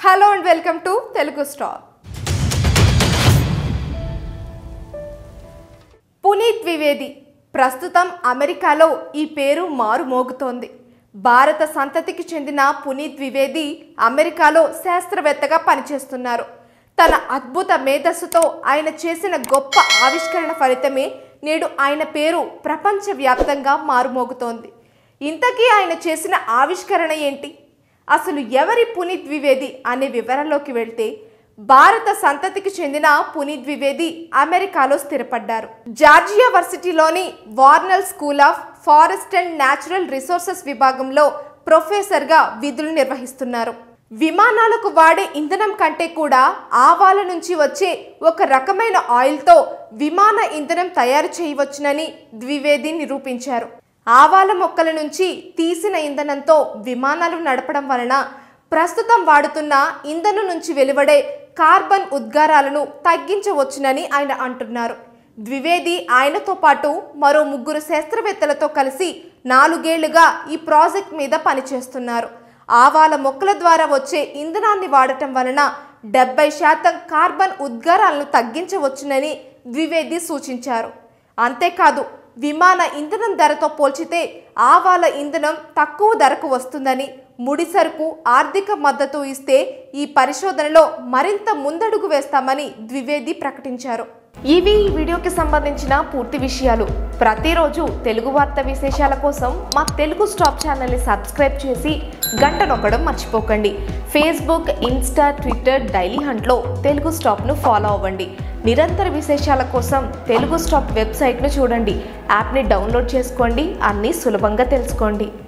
hello and welcome to Telugu star Puneet Dwivedi ప్రస్తుతం అమెరికాలో ఈ పేరు మారుమోగుతోంది భారత సంతతికి చెందిన పునీత్ ద్వివేది అమెరికాలో శాస్త్రవేత్తగా పనిచేస్తున్నారు తన అద్భుత మేధస్సుతో ఆయన చేసిన గొప్ప ఆవిష్కరణ ఫలితమే నేడు ఆయన పేరు ప్రపంచవ్యాప్తంగా మారుమోగుతోంది ఇంతకీ ఆయన చేసిన ఆవిష్కరణ ఏంటి అసలు ఎవరి పునీత్ ద్వివేది అనే వివరాల్లోకి వెళ్తే భారత సంతతికి చెందిన పునీత్ ద్వివేది అమెరికాలో స్థిరపడ్డారు జార్జియా వర్సిటీలోని Warnell school of forest and natural resources విభాగంలో ప్రొఫెసర్గా విధులు నిర్వహిస్తున్నారు విమానాలకు వాడే ఇంధనం కంటే కూడా ఆవాల నుంచి వచ్చే ఒక రకమైన ఆయిల్తో విమాన ఇంధనం తయారు చేయవచ్చునని ద్వివేది నిరూపించారు ఆవాల మొక్కల నుంచి తీసిన ఇంధనంతో విమానాలు నడపడం వలన ప్రస్తుతం వాడుతున్న ఇంధనం నుంచి వెలువడే కార్బన్ ఉద్గారాలను తగ్గించవచ్చునని ఆయన అంటున్నారు ద్వివేది ఆయనతో పాటు మరో ముగ్గురు శాస్త్రవేత్తలతో కలిసి నాలుగేళ్లుగా ఈ ప్రాజెక్ట్ మీద పనిచేస్తున్నారు ఆవాల మొక్కల ద్వారా వచ్చే ఇంధనాన్ని వాడటం వలన డెబ్బై శాతం కార్బన్ ఉద్గారాలను తగ్గించవచ్చునని ద్వివేది సూచించారు అంతేకాదు విమాన ఇంధనం ధరతో పోల్చితే ఆవాల ఇంధనం తక్కువ ధరకు వస్తుందని ముడి సరుకు ఆర్థిక మద్దతు ఇస్తే ఈ పరిశోధనలో మరింత ముందడుగు వేస్తామని ద్వివేది ప్రకటించారు ఇవి ఈ వీడియోకి సంబంధించిన పూర్తి విషయాలు ప్రతిరోజు తెలుగు వార్త విశేషాల కోసం మా తెలుగు స్టాప్ ఛానల్ని సబ్స్క్రైబ్ చేసి గంట నొక్కడం మర్చిపోకండి ఫేస్బుక్ ఇన్స్టా ట్విట్టర్ డైలీ హంట్లో తెలుగు స్టాప్ను ఫాలో అవ్వండి నిరంతర విశేషాల కోసం తెలుగు స్టాప్ వెబ్సైట్ను చూడండి యాప్ని డౌన్లోడ్ చేసుకోండి అన్నీ సులభంగా తెలుసుకోండి